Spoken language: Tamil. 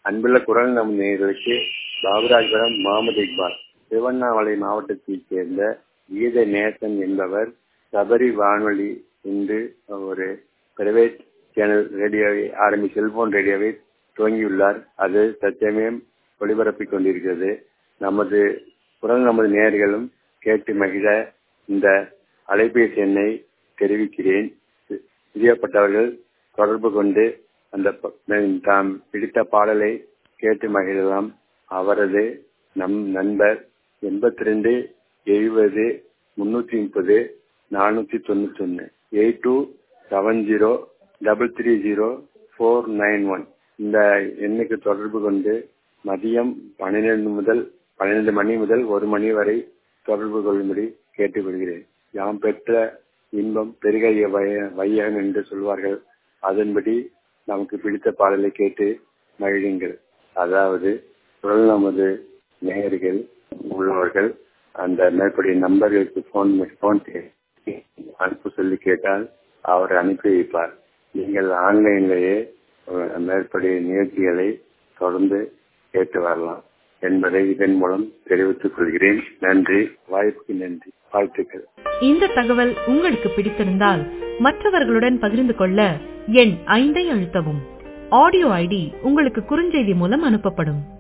அன்புள்ள குரல் நம் நேயர்களுக்கு பாபுராஜபுரம் முகமது இக்பால் திருவண்ணாமலை மாவட்டத்தைச் சேர்ந்த கீத நேசன் என்பவர் சபரி வானொலி என்று ஒரு பிரைவேட் சேனல் ரேடியோவை ஆரம்பி செல்போன் ரேடியோவை துவங்கியுள்ளார் அது தற்சமயம் ஒளிபரப்பிக் கொண்டிருக்கிறது நமது குரல் நமது நேயர்களும் கேட்டு மகிழ இந்த அலைபேசி எண்ணை தெரிவிக்கிறேன் பிரியப்பட்டவர்கள் தொடர்பு கொண்டு அந்த தாம் பிடித்த பாடலை கேட்டு மகிழலாம் அவரது நம் நண்பர் எண்பத்தி ரெண்டு எழுபது முன்னூத்தி முப்பது நானூத்தி தொண்ணூத்தி ஒன்னு eight two seven zero double three zero four nine one இந்த எண்ணுக்கு தொடர்பு கொண்டு மதியம் பன்னிரண்டு முதல் பன்னிரண்டு மணி முதல் ஒரு மணி வரை தொடர்பு கொள்ளும்படி கேட்டுக்கொள்கிறேன் யாம் பெற்ற இன்பம் பெருக வையகம் என்று சொல்வார்கள் அதன்படி நமக்கு பிடித்த பாடலை கேட்டு மகிழுங்கள் அதாவது குரல் நமது நேயர்கள் உள்ளவர்கள் அந்த மேற்படி நம்பர்களுக்கு போன் போன் அனுப்ப சொல்லி கேட்டால் அவர் அனுப்பி வைப்பார் நீங்கள் ஆன்லைன்லேயே மேற்படி நிகழ்ச்சிகளை தொடர்ந்து கேட்டு வரலாம் என்பதை இதன் மூலம் தெரிவித்துக் கொள்கிறேன் நன்றி வாய்ப்புக்கு நன்றி வாழ்த்துக்கள் இந்த தகவல் உங்களுக்கு பிடித்திருந்தால் மற்றவர்களுடன் பகிர்ந்து கொள்ள எண் ஐந்தை அழுத்தவும் ஆடியோ ஐடி உங்களுக்கு குறுஞ்செய்தி மூலம் அனுப்பப்படும்